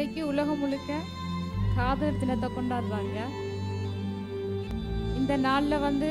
இன்றைக்கு உலகம் முழுக்க காதல் தினத்தை கொண்டாடுறாங்க இந்த நாளில் வந்து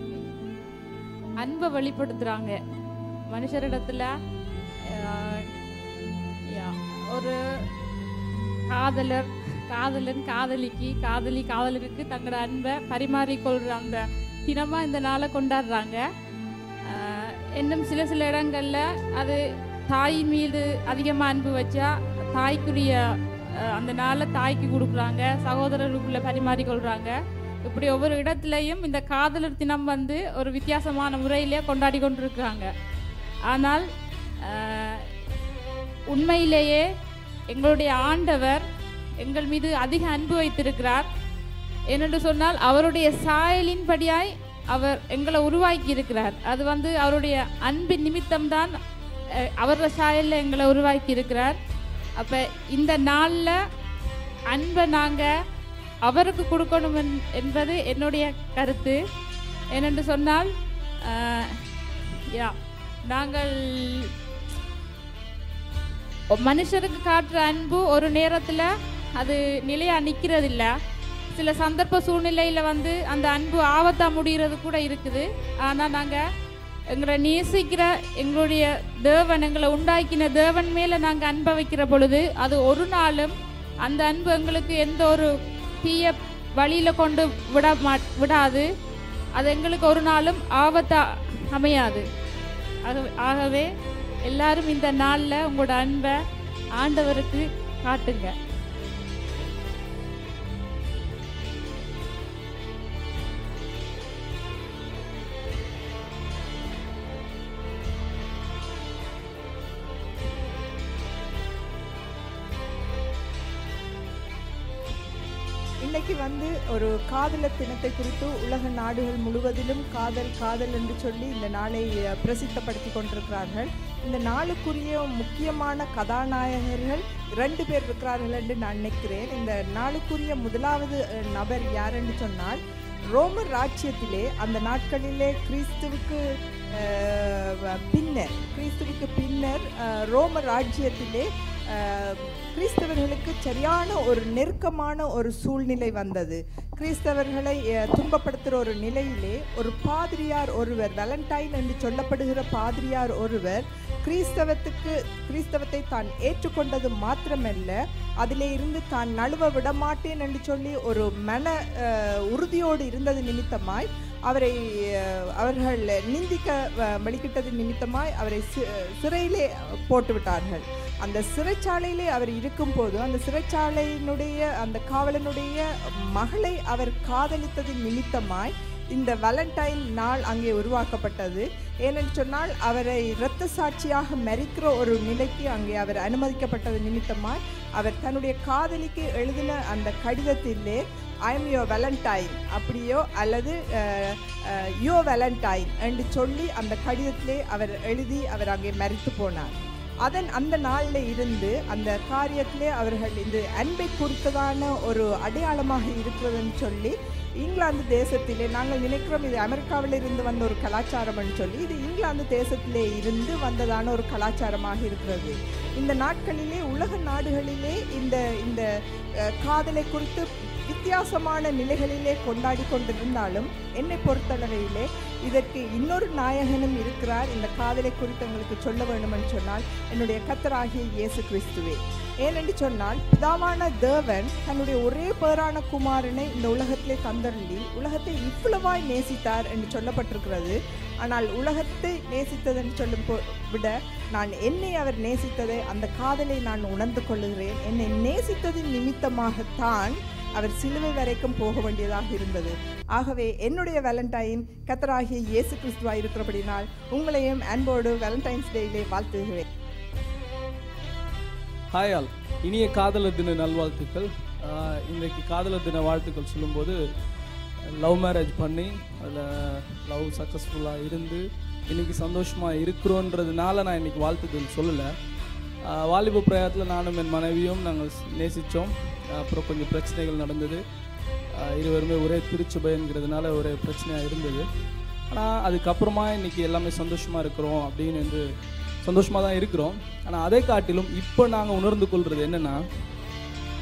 அன்பை வெளிப்படுத்துகிறாங்க மனுஷரிடத்துல ஆஹ், யா, ஒரு காதலர் காதலன் காதலிக்கு காதலி காதலருக்கு தங்களோட அன்பை பரிமாறிக்கொள்கிற அந்த தினமாக இந்த நாளை கொண்டாடுறாங்க ஆஹ், இன்னும் சில சில இடங்களில் அது தாய் மீது அதிகமாக அன்பு வச்சா தாய்க்குரிய ஆஹ், அந்த நாளை தாய்க்கு கொடுக்குறாங்க சகோதரர்களுக்குள்ள பரிமாறிக்கொள்கிறாங்க இப்படி ஒவ்வொரு இடத்துலையும் இந்த காதலர் தினம் வந்து ஒரு வித்தியாசமான முறையிலே கொண்டாடி கொண்டிருக்கிறாங்க ஆனால் ஆஹ், உண்மையிலேயே எங்களுடைய ஆண்டவர் எங்கள் மீது அதிக அன்பு வைத்திருக்கிறார் ஏனென்று சொன்னால் அவருடைய சாயலின்படியாய் அவர் எங்களை உருவாக்கி இருக்கிறார் அது வந்து அவருடைய அன்பின் நிமித்தம்தான் அஹ், அவரோட சாயலில் எங்களை உருவாக்கி இருக்கிறார் அப்போ இந்த நாளில் அன்பை நாங்கள் அவருக்கு கொடுக்கணும் என்- என்பது என்னுடைய கருத்து ஏனென்று சொன்னால் அஹ், யா நாங்கள் மனுஷருக்கு காட்டுற அன்பு ஒரு நேரத்தில் அது நிலையா நிற்கிறதில்ல சில சந்தர்ப்ப சூழ்நிலையில் வந்து அந்த அன்பு ஆபத்தா முடிகிறது கூட இருக்குது ஆனால் நாங்கள் எங்களை நேசிக்கிற எங்களுடைய தேவன் எங்களை உண்டாக்கின தேவன் மேலே நாங்கள் அன்பை வைக்கிற பொழுது அது ஒரு நாளும் அந்த அன்பு எங்களுக்கு எந்த ஒரு தீய வழியில் கொண்டு விட மா விடாது அது எங்களுக்கு ஒரு நாளும் ஆபத்தா அமையாது ஆகவே ஆகவே எல்லாரும் இந்த நாளில் உங்களோட அன்பை ஆண்டவருக்கு காட்டுங்க இன்னைக்கு வந்து ஒரு காதலர் தினத்தை குறித்து உலக நாடுகள் முழுவதிலும் காதல் காதல் என்று சொல்லி இந்த நாளை அஹ், பிரசித்தப்படுத்தி கொண்டிருக்கிறார்கள் இந்த நாளுக்குரிய முக்கியமான கதாநாயகர்கள் ரெண்டு பேர் இருக்கிறார்கள் என்று நான் நினைக்கிறேன் இந்த நாளுக்குரிய முதலாவது அஹ், நபர் யார் என்று சொன்னால் ரோமர் ராஜ்யத்திலே அந்த நாட்களிலே கிறிஸ்துவுக்கு அஹ், வ- பின்னர் கிறிஸ்துவுக்கு பின்னர் அஹ், ரோம ராஜ்யத்திலே அஹ், கிறிஸ்தவர்களுக்கு சரியான ஒரு நெருக்கமான ஒரு சூழ்நிலை வந்தது கிறிஸ்தவர்களை அஹ், துன்பப்படுத்துகிற ஒரு நிலையிலே ஒரு பாதிரியார் ஒருவர் வேலண்டைன் என்று சொல்லப்படுகிற பாதிரியார் ஒருவர் கிறிஸ்தவத்துக்கு கிறிஸ்தவத்தை தான் ஏற்றுக்கொண்டது மாத்திரமல்ல அதிலே இருந்து தான் நழுவ விடமாட்டேன் என்று சொல்லி ஒரு மன அஹ், உறுதியோடு இருந்தது நிமித்தமாய் அவரை அஹ், அவர்கள் நிந்திக்க அஹ், வெளிக்கிட்டது நிமித்தமாய் அவரை சி- சிறையிலே போட்டு விட்டார்கள் அந்த சிறைச்சாலையிலே அவர் இருக்கும்போது அந்த சிறைச்சாலையினுடைய அந்த காவலனுடைய மகளை அவர் காதலித்ததின் நிமித்தமாய் இந்த வேலண்டைன் நாள் அங்கே உருவாக்கப்பட்டது ஏனென்று சொன்னால் அவரை இரத்த சாட்சியாக மறிக்கிற ஒரு நிலைக்கு அங்கே அவர் அனுமதிக்கப்பட்டது நிமித்தமாய் அவர் தன்னுடைய காதலிக்கு எழுதின அந்த கடிதத்திலே ஐஎம் யோ வேலண்டைன் அப்படியோ அல்லது யோ வேலண்டைன் என்று சொல்லி அந்த கடிதத்திலே அவர் எழுதி அவர் அங்கே மறித்து போனார் அதன் அந்த நாளில் இருந்து அந்த காரியத்திலே அவர்கள் இந்த அன்பை குறித்ததான ஒரு அடையாளமாக இருக்கிறதுன்னு சொல்லி இங்கிலாந்து தேசத்திலே நாங்கள் நினைக்கிறோம் இது அமெரிக்காவில் இருந்து வந்த ஒரு கலாச்சாரம்னு சொல்லி இது இங்கிலாந்து தேசத்திலே இருந்து வந்ததான ஒரு கலாச்சாரமாக இருக்கிறது இந்த நாட்களிலே உலக நாடுகளிலே இந்த இந்த அஹ், காதலை குறித்து வித்தியாசமான நிலைகளிலே கொண்டாடி கொண்டிருந்தாலும் என்னை பொறுத்தளவையிலே இதற்கு இன்னொரு நாயகனும் இருக்கிறார் இந்த காதலை குறித்து உங்களுக்கு சொல்ல வேண்டுமென்று சொன்னால் என்னுடைய கத்தராகிய இயேசு கிறிஸ்துவே ஏனென்று சொன்னால் பிதாவான தேவன் தன்னுடைய ஒரே பேரான குமாரனை இந்த உலகத்திலே தந்தருளி உலகத்தை இவ்வளவாய் நேசித்தார் என்று சொல்லப்பட்டிருக்கிறது ஆனால் உலகத்தை நேசித்ததென்று சொல்லும் போ- விட நான் என்னை அவர் நேசித்ததை அந்த காதலை நான் உணர்ந்து கொள்ளுகிறேன் என்னை நேசித்ததின் நிமித்தமாகத்தான் அவர் சிலுவை வரைக்கும் போக வேண்டியதாக இருந்தது ஆகவே என்னுடைய வேலண்டைன் கத்தராகிய இயேசு கிறிஸ்துவாய் இருக்கிறபடினால் உங்களையும் அன்போடு வேலண்டைன்ஸ் டேயிலே வாழ்த்துகிறேன் ஹாய் ஆல் இனிய காதலர் தின நல்வாழ்த்துக்கள் ஆஹ் இன்றைக்கு காதலர் தின வாழ்த்துக்கள் சொல்லும்போது லவ் மேரேஜ் பண்ணி அதில் லவ் சக்ஸஸ்ஃபுல்லாக இருந்து இன்றைக்கி சந்தோஷமாக இருக்கிறோன்றதுனால நான் இன்றைக்கி வாழ்த்துக்கள் சொல்லலை ஆஹ் வாலிப பிரயாத்தில் நானும் என் மனைவியும் நாங்கள் நேசித்தோம் அப்புறம் கொஞ்சம் பிரச்சனைகள் நடந்தது ஆஹ் இருவருமே ஒரே திருச்சபைங்கிறதுனால ஒரே பிரச்சனையாக இருந்தது ஆனால் அதுக்கப்புறமா இன்றைக்கி எல்லாமே சந்தோஷமாக இருக்கிறோம் அப்படின்னு என்று சந்தோஷமாக தான் இருக்கிறோம் ஆனால் அதை காட்டிலும் இப்போ நாங்கள் உணர்ந்து கொள்வது என்னென்னா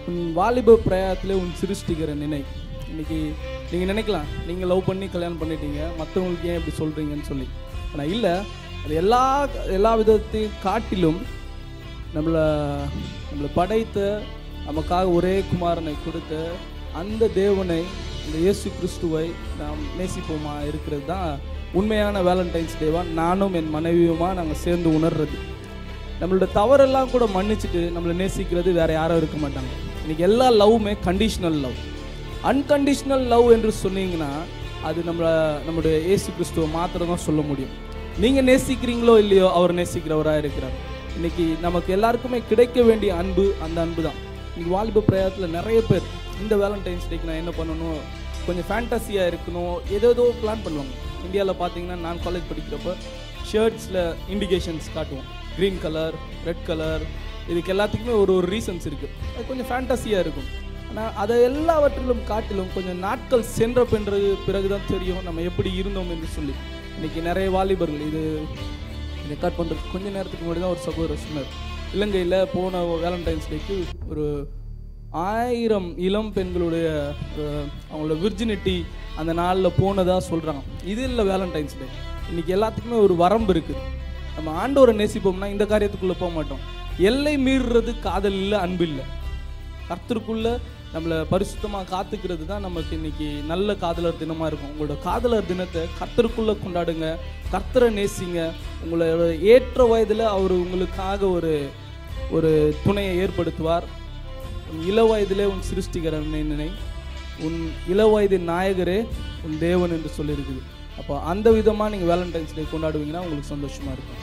உன் வாலிப பிரயாத்திலே உன் சிருஷ்டிக்கிற நினை இன்னைக்கு நீங்கள் நினைக்கலாம் நீங்கள் லவ் பண்ணி கல்யாணம் பண்ணிட்டீங்க மற்றவங்களுக்கு ஏன் இப்படி சொல்கிறீங்கன்னு சொல்லி ஆனால் இல்லை அது எல்லா எல்லா விதத்தையும் காட்டிலும் நம்மளை நம்மளை படைத்த நமக்காக ஒரே குமாரனை கொடுத்த அந்த தேவனை இந்த இயேசு கிறிஸ்துவை நாம் நேசிப்போமா இருக்கிறது தான் உண்மையான வேலண்டைன்ஸ் டேவா நானும் என் மனைவியுமா நாங்கள் சேர்ந்து உணர்றது நம்மளோட தவறெல்லாம் கூட மன்னிச்சுட்டு நம்மளை நேசிக்கிறது வேற யாரும் இருக்க மாட்டாங்க இன்னைக்கு எல்லா லவ்வுமே கண்டிஷனல் லவ் அன்கண்டிஷனல் லவ் என்று சொன்னீங்கன்னா அது நம்மளை நம்மளுடைய இயேசு கிறிஸ்துவை மாத்திரம் தான் சொல்ல முடியும் நீங்கள் நேசிக்கிறீங்களோ இல்லையோ அவர் நேசிக்கிறவராக இருக்கிறார் இன்னைக்கு நமக்கு எல்லாருக்குமே கிடைக்க வேண்டிய அன்பு அந்த அன்பு தான் இன்னைக்கு வாலிப பிரயாத்தில் நிறைய பேர் இந்த வேலண்டைன்ஸ் டேக்கு நான் என்ன பண்ணணும் கொஞ்சம் ஃபேண்டசியாக இருக்கணும் ஏதேதோ பிளான் பண்ணுவாங்க இந்தியாவில் பார்த்தீங்கன்னா நான் காலேஜ் படிக்கிறப்ப ஷர்ட்ஸில் இண்டிகேஷன்ஸ் காட்டுவோம் க்ரீன் கலர் ரெட் கலர் இதுக்கு எல்லாத்துக்குமே ஒரு ஒரு ரீசன்ஸ் இருக்குது அது கொஞ்சம் ஃபேண்டசியாக இருக்கும் ஆனால் அதை எல்லாவற்றிலும் காட்டிலும் கொஞ்சம் நாட்கள் சென்ற பின்றது பிறகு தான் தெரியும் நம்ம எப்படி இருந்தோம் என்று சொல்லி இன்னைக்கு நிறைய வாலிபர்கள் இது ரெக்கார்ட் பண்ணுறதுக்கு கொஞ்ச நேரத்துக்கு முன்னாடி தான் ஒரு சகோதரர் சொன்னார் இலங்கையில் போன வேலண்டைன்ஸ் டேக்கு ஒரு ஆயிரம் இளம் பெண்களுடைய அஹ், அவங்களோட விர்ஜினிட்டி அந்த நாளில் போனதாக சொல்கிறாங்க இது இல்லை வேலண்டைன்ஸ் டே இன்னைக்கு எல்லாத்துக்குமே ஒரு வரம்பு இருக்குது நம்ம ஆண்டவரை நேசிப்போம்னா இந்த காரியத்துக்குள்ளே போக மாட்டோம் எல்லை மீறுறது காதல் இல்லை அன்பு இல்லை கர்த்தருக்குள்ள நம்மளை பரிசுத்தமாக காத்துக்கிறது தான் நமக்கு இன்னைக்கு நல்ல காதலர் தினமாக இருக்கும் உங்களோட காதலர் தினத்தை கர்த்தருக்குள்ளே கொண்டாடுங்க கர்த்தரை நேசிங்க உங்களோட ஏற்ற வயதில் அவர் உங்களுக்காக ஒரு ஒரு துணையை ஏற்படுத்துவார் உன் இள வயதிலே உன் சிருஷ்டிகரன் நினை உன் இள வயதின் நாயகரே உன் தேவன் என்று சொல்லியிருக்குது அப்போ அந்த விதமாக நீங்கள் வேலண்டைன்ஸ் டே கொண்டாடுவீங்கன்னா உங்களுக்கு சந்தோஷமாக இருக்கும்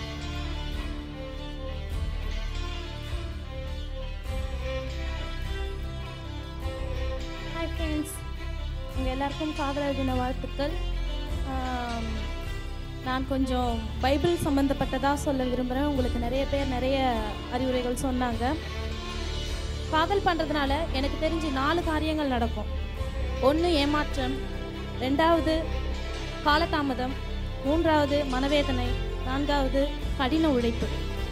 ஹாய் ஃப்ரெண்ட்ஸ் உங்கள் எல்லாருக்கும் காதலர் தின வாழ்த்துக்கள் ஆம், நான் கொஞ்சம் பைபிள் சம்மந்தப்பட்டதாக சொல்ல விரும்புகிறேன் உங்களுக்கு நிறைய பேர் நிறைய அறிவுரைகள் சொன்னாங்க காதல் பண்ணுறதுனால எனக்கு தெரிஞ்சு நாலு காரியங்கள் நடக்கும் ஒன்று ஏமாற்றம் ரெண்டாவது காலதாமதம் மூன்றாவது மனவேதனை நான்காவது கடின உழைப்பு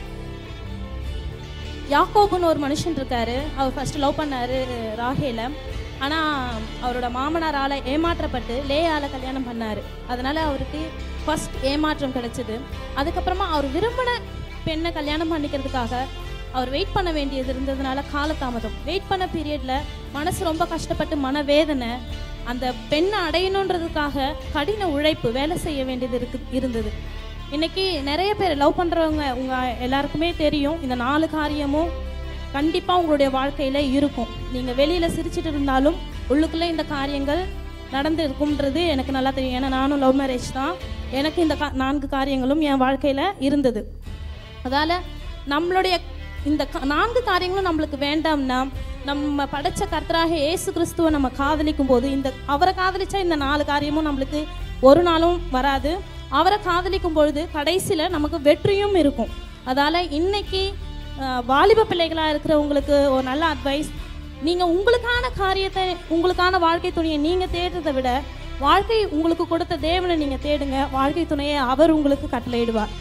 யாக்கோபுன்னு ஒரு மனுஷன் இருக்காரு அவர் ஃபர்ஸ்ட் லவ் பண்ணாரு ராகேல ஆனால் அவரோட மாமனாரால் ஏமாற்றப்பட்டு லேயால கல்யாணம் பண்ணாரு அதனால அவருக்கு ஃபர்ஸ்ட் ஏமாற்றம் கிடைச்சது அதுக்கப்புறமா அவர் விரும்பின பெண்ணை கல்யாணம் பண்ணிக்கிறதுக்காக அவர் வெயிட் பண்ண வேண்டியது இருந்ததுனால காலதாமதம் வெயிட் பண்ண பீரியட்ல மனசு ரொம்ப கஷ்டப்பட்டு மனவேதனை அந்த பெண்ணை அடையணுன்றதுக்காக கடின உழைப்பு வேலை செய்ய வேண்டியது இருக்கு இருந்தது இன்னைக்கு நிறைய பேர் லவ் பண்ணுறவங்க உங்கள் எல்லாருக்குமே தெரியும் இந்த நாலு காரியமும் கண்டிப்பாக உங்களுடைய வாழ்க்கையில் இருக்கும் நீங்கள் வெளியில் சிரிச்சிட்டு இருந்தாலும் உள்ளுக்குள்ளே இந்த காரியங்கள் நடந்து இருக்கும்ன்றது எனக்கு நல்லா தெரியும் ஏன்னா நானும் லவ் மேரேஜ் தான் எனக்கு இந்த கா நான்கு காரியங்களும் என் வாழ்க்கையில் இருந்தது அதால் நம்மளுடைய இந்த கா- நான்கு காரியங்களும் நம்மளுக்கு வேண்டாம்னா நம்ம படைச்ச கர்த்தராக இயேசு கிறிஸ்துவை நம்ம காதலிக்கும் போது இந்த அவரை காதலிச்சா இந்த நாலு காரியமும் நம்மளுக்கு ஒரு நாளும் வராது அவரை காதலிக்கும் பொழுது கடைசியில் நமக்கு வெற்றியும் இருக்கும் அதால் இன்னைக்கு அஹ், வாலிப பிள்ளைகளாக இருக்கிறவங்களுக்கு ஒரு நல்ல அட்வைஸ் நீங்கள் உங்களுக்கான காரியத்தை உங்களுக்கான வாழ்க்கை துணையை நீங்கள் தேடுறதை விட வாழ்க்கை உங்களுக்கு கொடுத்த தேவனை நீங்கள் தேடுங்க வாழ்க்கை துணையை அவர் உங்களுக்கு கட்டளையிடுவார்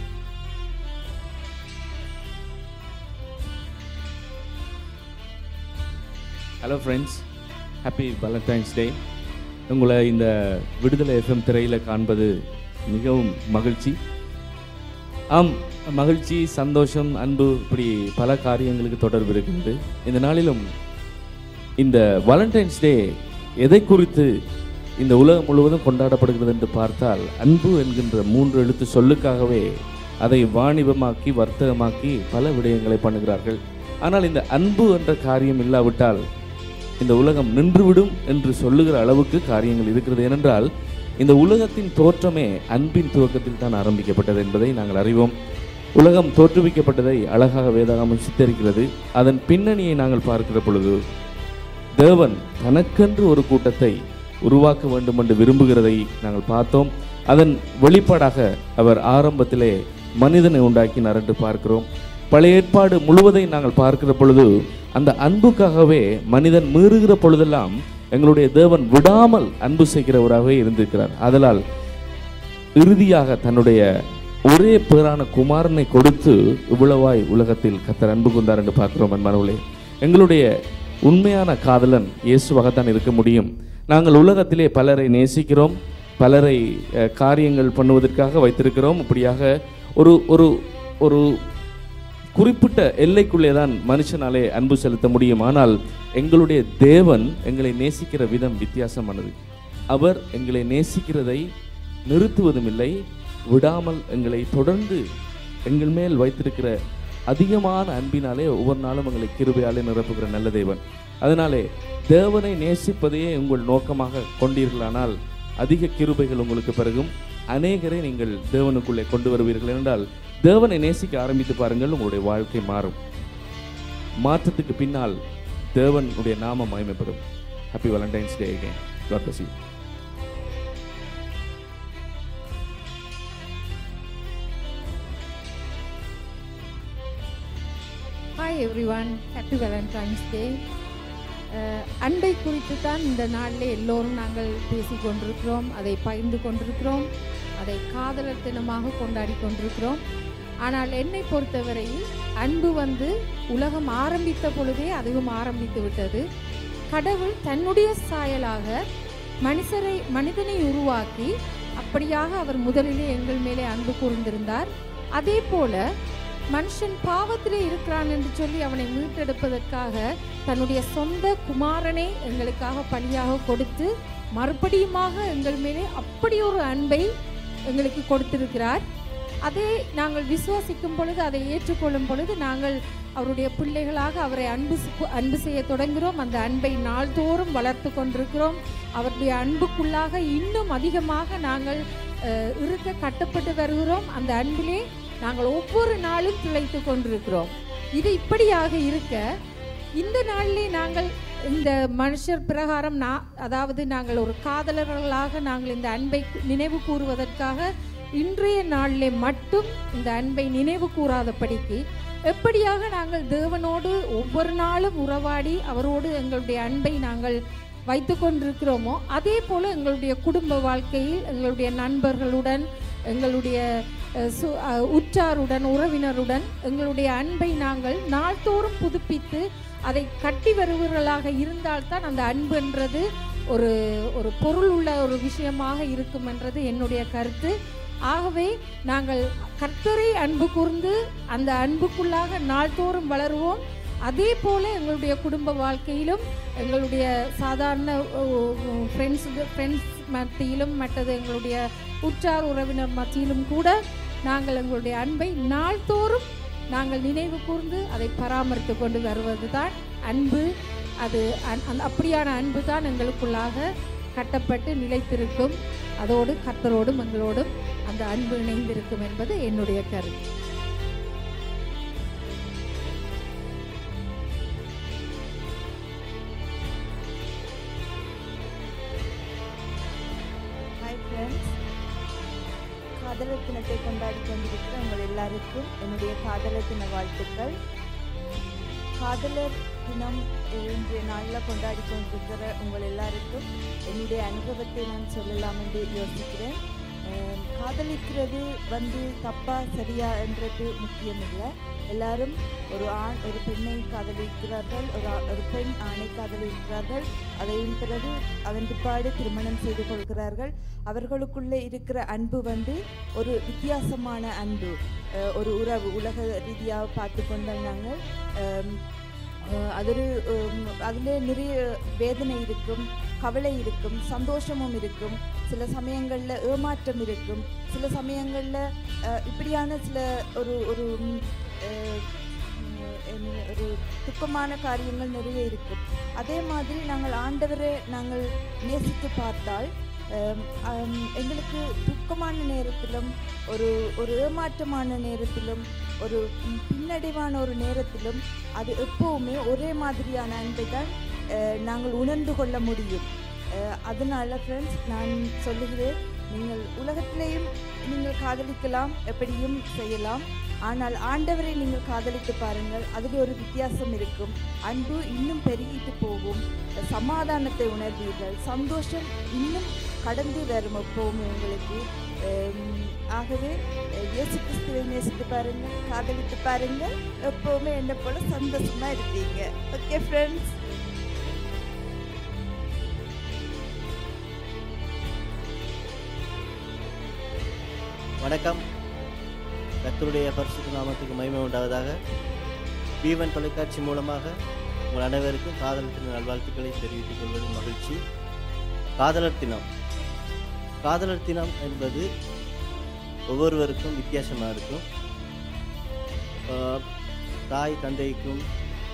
hello friends happy Valentine's day உங்களை இந்த விடுதலை எஃப்எம் திரையில் காண்பது மிகவும் மகிழ்ச்சி ஆம் மகிழ்ச்சி சந்தோஷம் அன்பு இப்படி பல காரியங்களுக்கு தொடர்பு இருக்கிறது இந்த நாளிலும் இந்த வேலண்டைன்ஸ் டே எதை குறித்து இந்த உலகம் முழுவதும் கொண்டாடப்படுகிறது என்று பார்த்தால் அன்பு என்கின்ற மூன்று எழுத்து சொல்லுக்காகவே அதை வாணிபமாக்கி வர்த்தகமாக்கி பல விடயங்களை பண்ணுகிறார்கள் ஆனால் இந்த அன்பு என்ற காரியம் இல்லாவிட்டால் இந்த உலகம் நின்றுவிடும் என்று சொல்லுகிற அளவுக்கு காரியங்கள் இருக்கிறது ஏனென்றால் இந்த உலகத்தின் தோற்றமே அன்பின் துவக்கத்தில் தான் ஆரம்பிக்கப்பட்டது என்பதை நாங்கள் அறிவோம் உலகம் தோற்றுவிக்கப்பட்டதை அழகாக வேதாகமம் சித்தரிக்கிறது அதன் பின்னணியை நாங்கள் பார்க்கிற பொழுது தேவன் தனக்கென்று ஒரு கூட்டத்தை உருவாக்க வேண்டும் என்று விரும்புகிறதை நாங்கள் பார்த்தோம் அதன் வெளிப்பாடாக அவர் ஆரம்பத்திலே மனிதனை உண்டாக்கினார் என்று பார்க்கிறோம் பழைய ஏற்பாடு முழுவதை நாங்கள் பார்க்கிற பொழுது அந்த அன்புக்காகவே மனிதன் மீறுகிற பொழுதெல்லாம் எங்களுடைய தேவன் விடாமல் அன்பு செய்கிறவராகவே இருந்திருக்கிறார் அதனால் இறுதியாக தன்னுடைய ஒரே பேரான குமாரனை கொடுத்து இவ்வளவாய் உலகத்தில் கத்தர் அன்பு கொண்டார் என்று பார்க்கிறோம் அன்பானவர்களே எங்களுடைய உண்மையான காதலன் இயேசுவாகத்தான் இருக்க முடியும் நாங்கள் உலகத்திலே பலரை நேசிக்கிறோம் பலரை அஹ், காரியங்கள் பண்ணுவதற்காக வைத்திருக்கிறோம் இப்படியாக ஒரு ஒரு ஒரு குறிப்பிட்ட எல்லைக்குள்ளே தான் மனுஷனாலே அன்பு செலுத்த முடியும் ஆனால் எங்களுடைய தேவன் எங்களை நேசிக்கிற விதம் வித்தியாசமானது அவர் எங்களை நேசிக்கிறதை நிறுத்துவதும் இல்லை விடாமல் எங்களை தொடர்ந்து எங்கள் மேல் வைத்திருக்கிற அதிகமான அன்பினாலே ஒவ்வொரு நாளும் எங்களை கிருபையாலே நிரப்புகிற நல்ல தேவன் அதனாலே தேவனை நேசிப்பதையே உங்கள் நோக்கமாக கொண்டீர்களானால் அதிக கிருபைகள் உங்களுக்கு பிறகும் அநேகரை நீங்கள் தேவனுக்குள்ளே கொண்டு வருவீர்கள் என்றால் தேவனை நேசிக்க ஆரம்பித்து பாருங்கள் உங்களுடைய வாழ்க்கை மாறும் மாற்றத்துக்கு பின்னால் தேவனுடைய நாமம் மகிமைப்படும் happy Valentine's day again God bless you hi everyone happy Valentine's day அன்பை குறித்து தான் இந்த நாளில் எல்லோரும் நாங்கள் பேசிக் கொண்டிருக்கிறோம் அதை பகிர்ந்து கொண்டிருக்கிறோம் அதை காதலர் தினமாக கொண்டாடி கொண்டிருக்கிறோம் ஆனால் என்னை பொறுத்தவரையில் அன்பு வந்து உலகம் ஆரம்பித்த பொழுதே அதுவும் ஆரம்பித்து விட்டது கடவுள் தன்னுடைய சாயலாக மனுஷரை மனிதனை உருவாக்கி அப்படியாக அவர் முதலிலே எங்கள் மேலே அன்பு கூர்ந்திருந்தார் அதே போல மனுஷன் பாவத்திலே இருக்கிறான் என்று சொல்லி அவனை மீட்டெடுப்பதற்காக தன்னுடைய சொந்த குமாரனை எங்களுக்காக பலியாக கொடுத்து மறுபடியுமாக எங்கள் மேலே அப்படி ஒரு அன்பை எங்களுக்கு கொடுத்திருக்கிறார் அதை நாங்கள் விசுவாசிக்கும் பொழுது அதை ஏற்றுக்கொள்ளும் பொழுது நாங்கள் அவருடைய பிள்ளைகளாக அவரை அன்பு சு- அன்பு செய்ய தொடங்குகிறோம் அந்த அன்பை நாள்தோறும் வளர்த்து கொண்டிருக்கிறோம் அவருடைய அன்புக்குள்ளாக இன்னும் அதிகமாக நாங்கள் அஹ், இருக்க கட்டப்பட்டு வருகிறோம் அந்த அன்பிலே நாங்கள் ஒவ்வொரு நாளும் திளைத்து கொண்டிருக்கிறோம் இது இப்படியாக இருக்க இந்த நாளிலே நாங்கள் இந்த மனுஷர் பிரகாரம் நான் அதாவது நாங்கள் ஒரு காதலர்களாக நாங்கள் இந்த அன்பை கு- நினைவு கூறுவதற்காக இன்றைய நாளிலே மட்டும் இந்த அன்பை நினைவு கூறாதபடிக்கு எப்படியாக நாங்கள் தேவனோடு ஒவ்வொரு நாளும் உறவாடி அவரோடு எங்களுடைய அன்பை நாங்கள் வைத்து கொண்டிருக்கிறோமோ அதே போல எங்களுடைய குடும்ப வாழ்க்கையில் எங்களுடைய நண்பர்களுடன் எங்களுடைய அஹ், சு- அஹ், உற்றாருடன் உறவினருடன் எங்களுடைய அன்பை நாங்கள் நாள்தோறும் புதுப்பித்து அதை கட்டி வருபவர்களாக இருந்தால்தான் அந்த அன்புன்றது ஒரு ஒரு பொருள் உள்ள ஒரு விஷயமாக இருக்கும் என்றது என்னுடைய கருத்து ஆகவே நாங்கள் கர்த்தரை அன்பு கூர்ந்து அந்த அன்புக்குள்ளாக நாள்தோறும் வளருவோம் அதே போல எங்களுடைய குடும்ப வாழ்க்கையிலும் எங்களுடைய சாதாரண ஃப்ரெண்ட்ஸ் ஃப்ரெண்ட்ஸ் மத்தியிலும் மற்றது எங்களுடைய உற்றார் உறவினர் மத்தியிலும் கூட நாங்கள் எங்களுடைய அன்பை நாள்தோறும் நாங்கள் நினைவு கூர்ந்து அதை பராமரித்து கொண்டு வருவது தான் அன்பு அது அன்- அந்த அப்படியான அன்பு தான் எங்களுக்குள்ளாக கட்டப்பட்டு நிலைத்திருக்கும் அதோடு கர்த்தரோடும் எங்களோடும் அந்த அன்பு இணைந்திருக்கும் என்பது என்னுடைய கருத்து ஹாய் ஃப்ரெண்ட்ஸ் காதலர் தினத்தை கொண்டாடி கொண்டிருக்கிற உங்கள் எல்லாருக்கும் என்னுடைய காதலர் தின வாழ்த்துக்கள் காதலர் தினம் இன்றைய நாளில் கொண்டாடி கொண்டிருக்கிற உங்கள் எல்லாருக்கும் என்னுடைய அனுபவத்தை நான் சொல்லலாம் என்று யோசிக்கிறேன் அஹ் காதலிக்கிறது வந்து தப்பா சரியா என்றது முக்கியமில்லை எல்லாரும் ஒரு ஆண் ஒரு பெண்ணை காதலிக்கிறார்கள் ஒரு ஆ- ஒரு பெண் ஆணை காதலிக்கிறார்கள் அதையும் பிறகு அதன் பிற்பாடு திருமணம் செய்து கொள்கிறார்கள் அவர்களுக்குள்ளே இருக்கிற அன்பு வந்து ஒரு வித்தியாசமான அன்பு அஹ் ஒரு உறவு உலக ரீதியாக பார்த்து கொண்டால் நாங்கள் அம், அஹ் அது ஒரு அதில் நிறைய வேதனை இருக்கும் கவலை இருக்கும் சந்தோஷமும் இருக்கும் சில சமயங்களில் ஏமாற்றம் இருக்கும் சில சமயங்களில் இப்படியான சில ஒரு ஒரு ம், அஹ், ம், என்ன- ஒரு துக்கமான காரியங்கள் நிறைய இருக்கும் அதே மாதிரி நாங்கள் ஆண்டவரை நாங்கள் நேசித்து பார்த்தால் அம், அம், எங்களுக்கு துக்கமான நேரத்திலும் ஒரு ஒரு ஏமாற்றமான நேரத்திலும் ஒரு ம், பின்னடைவான ஒரு நேரத்திலும் அது எப்பவுமே ஒரே மாதிரியான அன்பை தான் அஹ், நாங்கள் உணர்ந்து கொள்ள முடியும் அஹ், அதனால ஃப்ரெண்ட்ஸ் நான் சொல்லுகிறேன் நீங்கள் உலகத்திலேயும் நீங்கள் காதலிக்கலாம் எப்படியும் செய்யலாம் ஆனால் ஆண்டவரை நீங்கள் காதலித்து பாருங்கள் அதில் ஒரு வித்தியாசம் இருக்கும் அன்பு இன்னும் பெருகிட்டு போகும் சமாதானத்தை உணர்வீர்கள் சந்தோஷம் இன்னும் கடந்து வரும் எப்போவுமே உங்களுக்கு அம், ஆகவே அஹ், இயேசு கிறிஸ்துவை நேசித்து பாருங்கள் காதலித்து பாருங்கள் எப்போவுமே என்னை போல சந்தோஷமா இருப்பீங்க ஓகே ஃப்ரெண்ட்ஸ் வணக்கம் கர்த்தருடைய பரிசுத்த நாமத்துக்கு மகிமை உண்டாவதாக பீவன் தொலைக்காட்சி மூலமாக உங்கள் அனைவருக்கும் காதலர் தின நல்வாழ்த்துக்களை தெரிவித்துக் கொள்வதில் மகிழ்ச்சி காதலர் தினம் காதலர் தினம் என்பது ஒவ்வொருவருக்கும் வித்தியாசமாக இருக்கும் ஆஹ் தாய் தந்தைக்கும்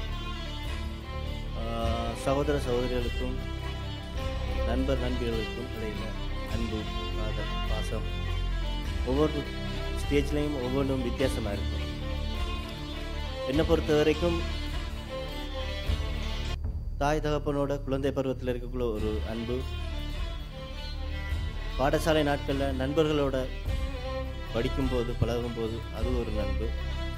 ஆஹ் சகோதர சகோதரிகளுக்கும் நண்பர் நண்பிகளுக்கும் இடையில அன்பு காதல் பாசம் ஒவ்வொரு ஸ்டேஜ்லேயும் ஒவ்வொன்றும் வித்தியாசமாக இருக்கும் என்னை பொறுத்த வரைக்கும் தாய் தகப்பனோட குழந்தை பருவத்தில் இருக்கக்குள்ள ஒரு அன்பு பாடசாலை நாட்களில் நண்பர்களோட படிக்கும்போது பழகும்போது அது ஒரு நட்பு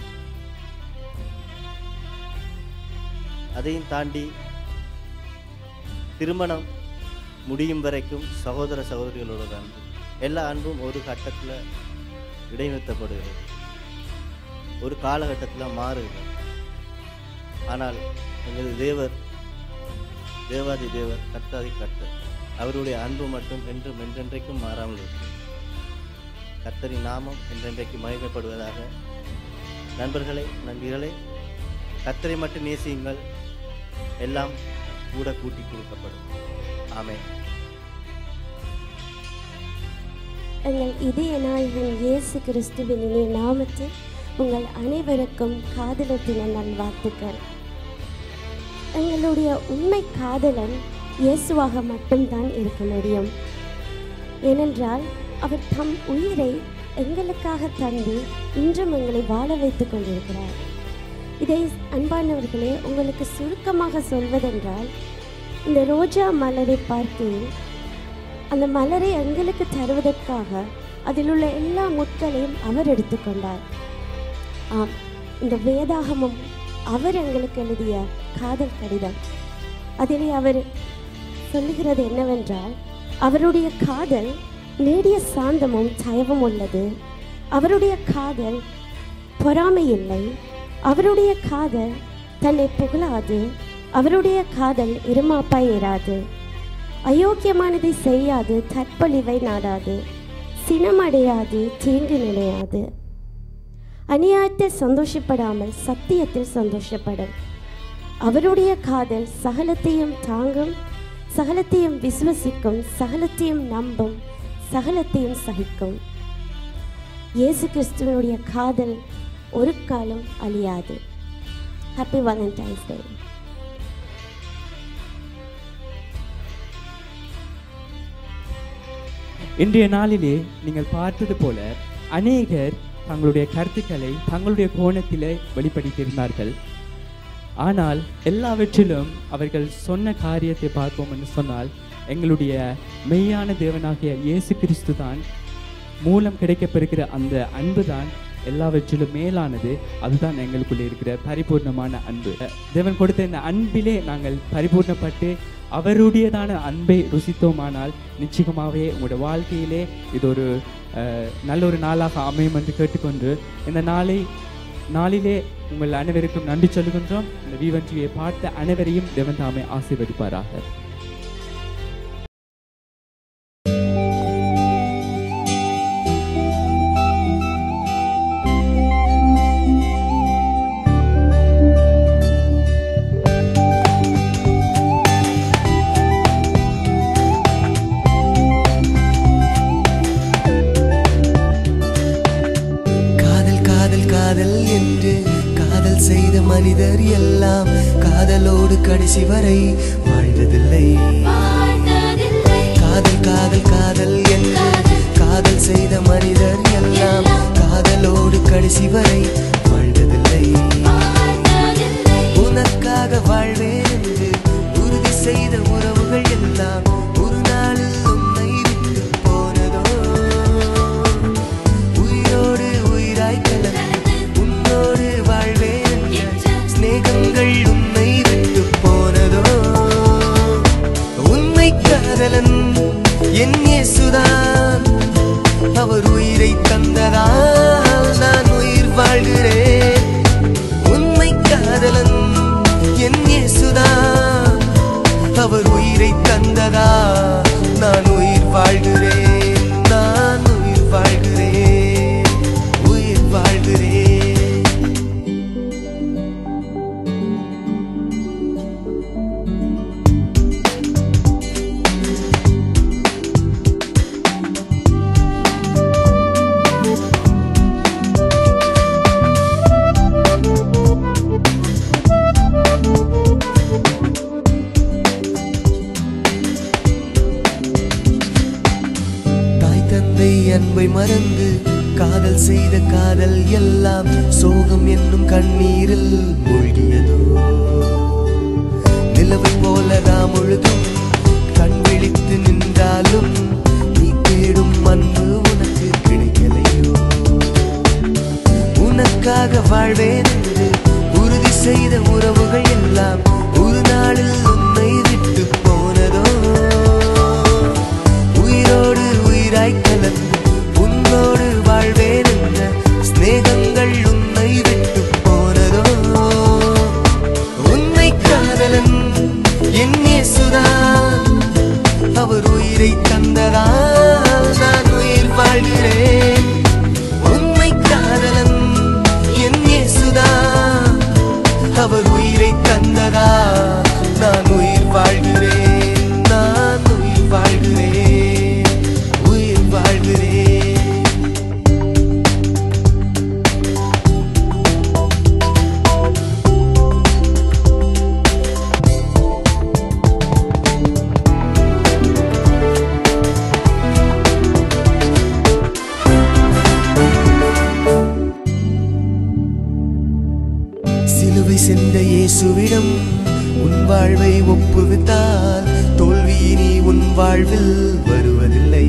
அதையும் தாண்டி திருமணம் முடியும் வரைக்கும் சகோதர சகோதரிகளோட அன்பு எல்லா அன்பும் ஒரு கட்டத்தில் இடைநிறுத்தப்படுகிறது ஒரு காலகட்டத்தில் மாறுகிறது ஆனால் எங்களது தேவர் தேவாதி தேவர் கர்த்தாதி கர்த்தர் அவருடைய அன்பு மட்டும் என்றும் என்றென்றைக்கும் மாறாமல் இருக்கும் கர்த்தரின் நாமம் என்றென்றைக்கு மகிமைப்படுவதாக நண்பர்களே நண்பிகளே கர்த்தரை மட்டும் நேசியுங்கள் எல்லாம் கூட கூட்டி கொடுக்கப்படும் ஆமென் எங்கள் இதய நாயகன் இயேசு கிறிஸ்துவின் இனிய நாமத்தில் உங்கள் அனைவருக்கும் காதலர் தின நல்வாழ்த்துக்கள் எங்களுடைய உண்மை காதலன் இயேசுவாக மட்டும்தான் இருக்க முடியும் ஏனென்றால் அவர் தம் உயிரை எங்களுக்காக தந்து இன்றும் எங்களை வாழ வைத்துக் கொண்டிருக்கிறார் இதை அன்பானவர்களே உங்களுக்கு சுருக்கமாக சொல்வதென்றால் இந்த ரோஜா மலரை பார்க்கையில் அந்த மலரை எங்களுக்கு தருவதற்காக அதில் உள்ள எல்லா முட்களையும் அவர் எடுத்துக்கொண்டார் ஆம் இந்த வேதாகமம் அவர் எங்களுக்கு எழுதிய காதல் கடிதம் அதிலே அவர் சொல்லுகிறது என்னவென்றால் அவருடைய காதல் நீடிய சாந்தமும் தயவும் உள்ளது அவருடைய காதல் பொறாமை இல்லை அவருடைய காதல் தன்னை புகழாது அவருடைய காதல் இருமாப்பாய் ஏறாது அயோக்கியமானதை செய்யாது தற்பொழிவை நாடாது சினமடையாது தீங்கு நினையாது அநியாயத்தில் சந்தோஷப்படாமல் சத்தியத்தில் சந்தோஷப்படும் அவருடைய காதல் சகலத்தையும் தாங்கும் சகலத்தையும் விசுவசிக்கும் சகலத்தையும் நம்பும் சகலத்தையும் சகிக்கும் இயேசு கிறிஸ்துவனுடைய காதல் ஒரு காலம் அழியாது ஹாப்பி வேலண்டைன்ஸ் டே இன்றைய நாளிலே நீங்கள் பார்த்தது போல அநேகர் தங்களுடைய கருத்துக்களை தங்களுடைய கோணத்திலே வெளிப்படுத்தியிருந்தார்கள் ஆனால் எல்லாவற்றிலும் அவர்கள் சொன்ன காரியத்தை பார்ப்போம் என்று சொன்னால் எங்களுடைய மெய்யான தேவனாகிய இயேசு கிறிஸ்து தான் மூலம் கிடைக்கப்பெறுகிற அந்த அன்பு தான் எல்லாவற்றிலும் மேலானது அதுதான் எங்களுக்குள்ளே இருக்கிற பரிபூர்ணமான அன்பு தேவன் கொடுத்த இந்த அன்பிலே நாங்கள் பரிபூர்ணப்பட்டு அவருடையதான அன்பை ருசித்தோமானால் நிச்சயமாகவே உங்களோட வாழ்க்கையிலே இது ஒரு அஹ், நல்ல ஒரு நாளாக அமையும் என்று கேட்டுக்கொண்டு இந்த நாளை நாளிலே உங்கள் அனைவருக்கும் நன்றி சொல்லுகின்றோம் இந்த வீவன் டிவியை பார்த்த அனைவரையும் தேவன் தாமே ஆசீர்வதிப்பாராக காதல் காதல் காதல் என்று காதல் செய்த மனிதர் எல்லாம் காதலோடு கடைசி வரை வாழ்ந்ததில்லை காதல் காதல் காதல் என்று காதல் செய்த மனிதர் எல்லாம் காதலோடு கடைசி வரை வாழ்ந்ததில்லை உனக்காக வாழ்வேன் என்று உறுதி செய்த உறவுகள் எல்லாம் ஒரு நாளில் உன்னை விட்டு போனதோ உயிரோடு உயிராய் கலந்து உன்னோடு வாழ்வேன் என்ற சிநேகங்கள் உன்னை விட்டு போனதோ உண்மை காதலன் என் இயேசுதான் அவர் உயிரை தந்ததால் நான் உயிர் வாழ்கிறேன் உண்மை காதலன் என் இயேசுதான் அவர் உயிரை தந்ததா நான் உயிர் வாழ்கிறேன் நான் உயிர் வாழ்கிறேன் அன்பை மறந்து காதல் செய்த காதல் எல்லாம் சோகம் என்னும் கண்ணீரில் மூழ்கியதோ நிலவை போல நாம் முழுதும் கண் விழித்து நின்றாலும் நீ தேடும் அன்பு உனக்கு கிடைக்கலையோ உனக்காக வாழ்வேன் என்று உறுதி செய்த உறவுகள் எல்லாம் ஒரு நாளில் உன்னை விட்டு போனதோ உயிரோடு உயிராய் கலந்து உன்னோடு வாழ்வேன் என்ற சிநேகங்கள் உன்னை விட்டு போனதோ உன்னை காதலன் என் இயேசுதான் அவர் உயிரை தந்ததால் நான் உயிர் வாழ்கிறேன் உண்மை காதலன் என் இயேசுதான் அவர் உயிரை தந்ததா நான் உயிர் வாழ்கிறேன் நான் உயிர் வாழ்கிறேன் உயிர் வாழ்கிறேன் சிலுவை சென்ற இயேசுவிடம் உன் வாழ்வை ஒப்புவித்தால் தோல்வி இனி உன் வாழ்வில் வருவதில்லை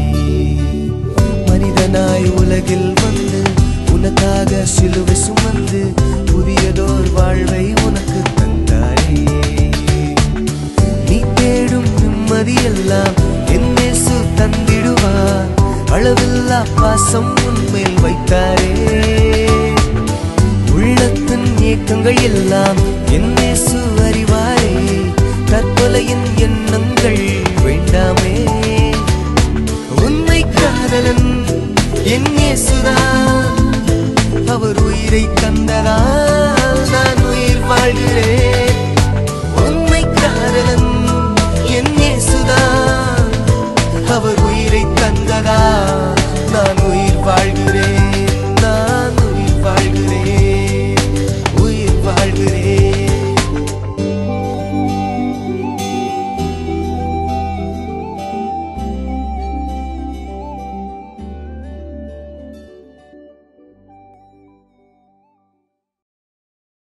மனிதனாய் உலகில் வந்து உனக்காக சிலுவை சுமந்து புதியதோர் வாழ்வை உனக்கு தந்தாரே நீ தேடும் நிம்மதியெல்லாம் என் இயேசு தந்திடுவார் அளவில்லா பாசம் உன்மேல் வைத்தாரே உள்ளத்தின் ஏக்கங்கள் எல்லாம் என் இயேசு அறிவாரே தற்கொலையின் எண்ணங்கள் வேண்டாமே உண்மை காதலன் என் இயேசுதான் அவர் உயிரை தந்ததால் நான் உயிர் வாழ்கிறேன் உண்மை காதலன் என் இயேசுதான் அவர் உயிரை தந்ததா நான் உயிர் வாழ்கிறேன்